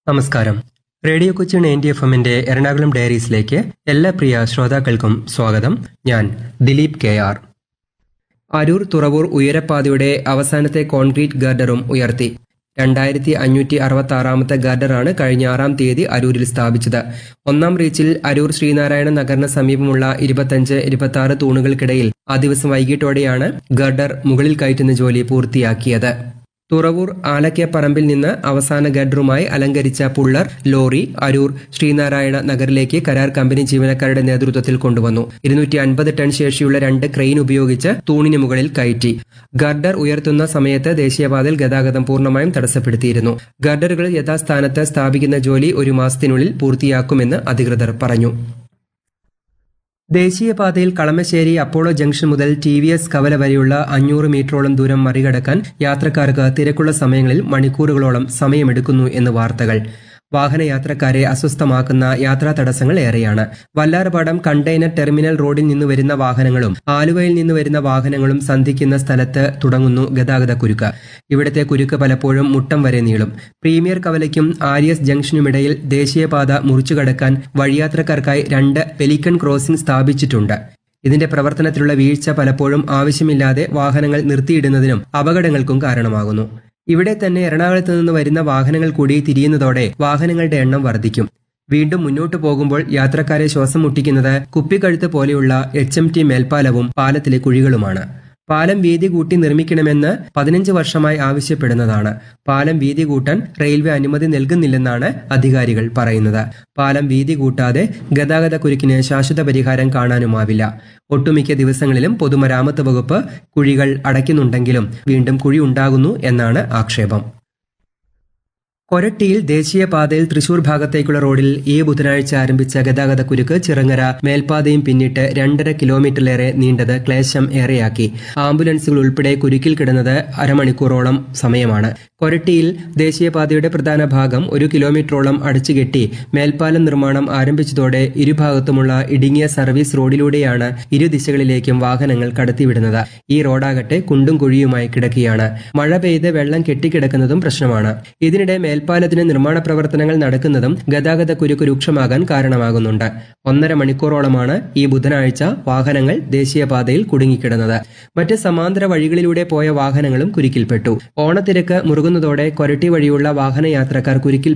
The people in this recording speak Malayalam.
നമസ്കാരം റേഡിയോ കൊച്ചിൻ എൻ എഫ് എമ്മിന്റെ എറണാകുളം ഡയറീസിലേക്ക് എല്ലാ പ്രിയ ശ്രോതാക്കൾക്കും സ്വാഗതം ഞാൻ ദിലീപ് കെ ആർ അരൂർ തുറവൂർ ഉയരപ്പാതയുടെ അവസാനത്തെ കോൺക്രീറ്റ് ഗർഡറും ഉയർത്തി രണ്ടായിരത്തി അഞ്ഞൂറ്റി അറുപത്തി ആറാമത്തെ ഗർഡറാണ് കഴിഞ്ഞ ആറാം തീയതി അരൂരിൽ സ്ഥാപിച്ചത് ഒന്നാം റീച്ചിൽ അരൂർ ശ്രീനാരായണ നഗറിന് സമീപമുള്ള ഇരുപത്തഞ്ച് ഇരുപത്തി ആറ് തൂണുകൾക്കിടയിൽ ആ ദിവസം വൈകിട്ടോടെയാണ് ഗർഡർ മുകളിൽ കയറ്റുന്ന ജോലി പൂർത്തിയാക്കിയത് തുറവൂർ ആലക്കപ്പറമ്പിൽ നിന്ന് അവസാന ഗഡറുമായി അലങ്കരിച്ച പുള്ളർ ലോറി അരൂർ ശ്രീനാരായണ നഗറിലേക്ക് കരാർ കമ്പനി ജീവനക്കാരുടെ നേതൃത്വത്തിൽ കൊണ്ടുവന്നു ഇരുന്നൂറ്റി അൻപത് ടൺ ശേഷിയുള്ള രണ്ട് ക്രെയിൻ ഉപയോഗിച്ച് തൂണിന് മുകളിൽ കയറ്റി ഗർഡർ ഉയർത്തുന്ന സമയത്ത് ദേശീയപാതയിൽ ഗതാഗതം പൂർണ്ണമായും തടസ്സപ്പെടുത്തിയിരുന്നു ഗർഡറുകൾ യഥാസ്ഥാനത്ത് സ്ഥാപിക്കുന്ന ജോലി ഒരു മാസത്തിനുള്ളിൽ പൂർത്തിയാക്കുമെന്ന് അധികൃതർ പറഞ്ഞു ദേശീയപാതയിൽ കളമശ്ശേരി അപ്പോളോ ജംഗ്ഷൻ മുതൽ ടി വി എസ് കവല വരെയുള്ള അഞ്ഞൂറ് മീറ്ററോളം ദൂരം മറികടക്കാൻ യാത്രക്കാർക്ക് തിരക്കുള്ള സമയങ്ങളിൽ മണിക്കൂറുകളോളം സമയമെടുക്കുന്നു എന്ന് വാർത്തകൾ വാഹനയാത്രക്കാരെ അസ്വസ്ഥമാക്കുന്ന യാത്രാ തടസ്സങ്ങൾ ഏറെയാണ് വല്ലാർപാടം കണ്ടെയ്നർ ടെർമിനൽ റോഡിൽ നിന്ന് വരുന്ന വാഹനങ്ങളും ആലുവയിൽ നിന്ന് വരുന്ന വാഹനങ്ങളും സന്ധിക്കുന്ന സ്ഥലത്ത് തുടങ്ങുന്നു ഗതാഗത കുരുക്ക് ഇവിടുത്തെ കുരുക്ക് പലപ്പോഴും മുട്ടം വരെ നീളും പ്രീമിയർ കവലയ്ക്കും ആര്യസ് ജംഗ്ഷനുമിടയിൽ ദേശീയപാത മുറിച്ചു കടക്കാൻ വഴിയാത്രക്കാർക്കായി രണ്ട് പെലിക്കൺ ക്രോസിംഗ് സ്ഥാപിച്ചിട്ടുണ്ട് ഇതിന്റെ പ്രവർത്തനത്തിലുള്ള വീഴ്ച പലപ്പോഴും ആവശ്യമില്ലാതെ വാഹനങ്ങൾ നിർത്തിയിടുന്നതിനും അപകടങ്ങൾക്കും കാരണമാകുന്നു ഇവിടെ തന്നെ എറണാകുളത്ത് നിന്ന് വരുന്ന വാഹനങ്ങൾ കൂടി തിരിയുന്നതോടെ വാഹനങ്ങളുടെ എണ്ണം വർദ്ധിക്കും വീണ്ടും മുന്നോട്ടു പോകുമ്പോൾ യാത്രക്കാരെ ശ്വാസം മുട്ടിക്കുന്നത് കുപ്പിക്കഴുത്ത് പോലെയുള്ള എച്ച് എം ടി മേൽപ്പാലവും പാലത്തിലെ കുഴികളുമാണ് പാലം വീതി കൂട്ടി നിർമ്മിക്കണമെന്ന് പതിനഞ്ച് വർഷമായി ആവശ്യപ്പെടുന്നതാണ് പാലം വീതി കൂട്ടാൻ റെയിൽവേ അനുമതി നൽകുന്നില്ലെന്നാണ് അധികാരികൾ പറയുന്നത് പാലം വീതി കൂട്ടാതെ ഗതാഗത കുരുക്കിന് ശാശ്വത പരിഹാരം കാണാനുമാവില്ല ഒട്ടുമിക്ക ദിവസങ്ങളിലും പൊതുമരാമത്ത് വകുപ്പ് കുഴികൾ അടയ്ക്കുന്നുണ്ടെങ്കിലും വീണ്ടും കുഴി ഉണ്ടാകുന്നു എന്നാണ് ആക്ഷേപം കൊരട്ടിയിൽ ദേശീയപാതയിൽ തൃശൂർ ഭാഗത്തേക്കുള്ള റോഡിൽ ഈ ബുധനാഴ്ച ആരംഭിച്ച ഗതാഗത കുരുക്ക് ചിറങ്ങര മേൽപ്പാതയും പിന്നിട്ട് രണ്ടര കിലോമീറ്ററിലേറെ നീണ്ടത് ക്ലേശം ഏറെയാക്കി ആംബുലൻസുകൾ ഉൾപ്പെടെ കുരുക്കിൽ കിടന്നത് അരമണിക്കൂറോളം സമയമാണ് കൊരട്ടിയിൽ ദേശീയപാതയുടെ പ്രധാന ഭാഗം ഒരു കിലോമീറ്ററോളം അടച്ചുകെട്ടി മേൽപ്പാലം നിർമ്മാണം ആരംഭിച്ചതോടെ ഇരുഭാഗത്തുമുള്ള ഇടുങ്ങിയ സർവീസ് റോഡിലൂടെയാണ് ഇരു ദിശകളിലേക്കും വാഹനങ്ങൾ കടത്തിവിടുന്നത് ഈ റോഡാകട്ടെ കുണ്ടും കുഴിയുമായി കിടക്കുകയാണ് മഴ പെയ്ത് വെള്ളം കെട്ടിക്കിടക്കുന്നതും പ്രശ്നമാണ് ഇതിനിടെ മേൽപ്പാലത്തിന് നിർമ്മാണ പ്രവർത്തനങ്ങൾ നടക്കുന്നതും ഗതാഗത കുരുക്ക് രൂക്ഷമാകാൻ കാരണമാകുന്നുണ്ട് ഒന്നര മണിക്കൂറോളമാണ് ഈ ബുധനാഴ്ച വാഹനങ്ങൾ ദേശീയപാതയിൽ കുടുങ്ങിക്കിടന്നത് മറ്റ് സമാന്തര വഴികളിലൂടെ പോയ വാഹനങ്ങളും കുരുക്കിൽപ്പെട്ടു ഓണത്തിരക്ക് മുറുകുന്നതോടെ കൊരട്ടി വഴിയുള്ള വാഹനയാത്രക്കാർ കുരുക്കിൽ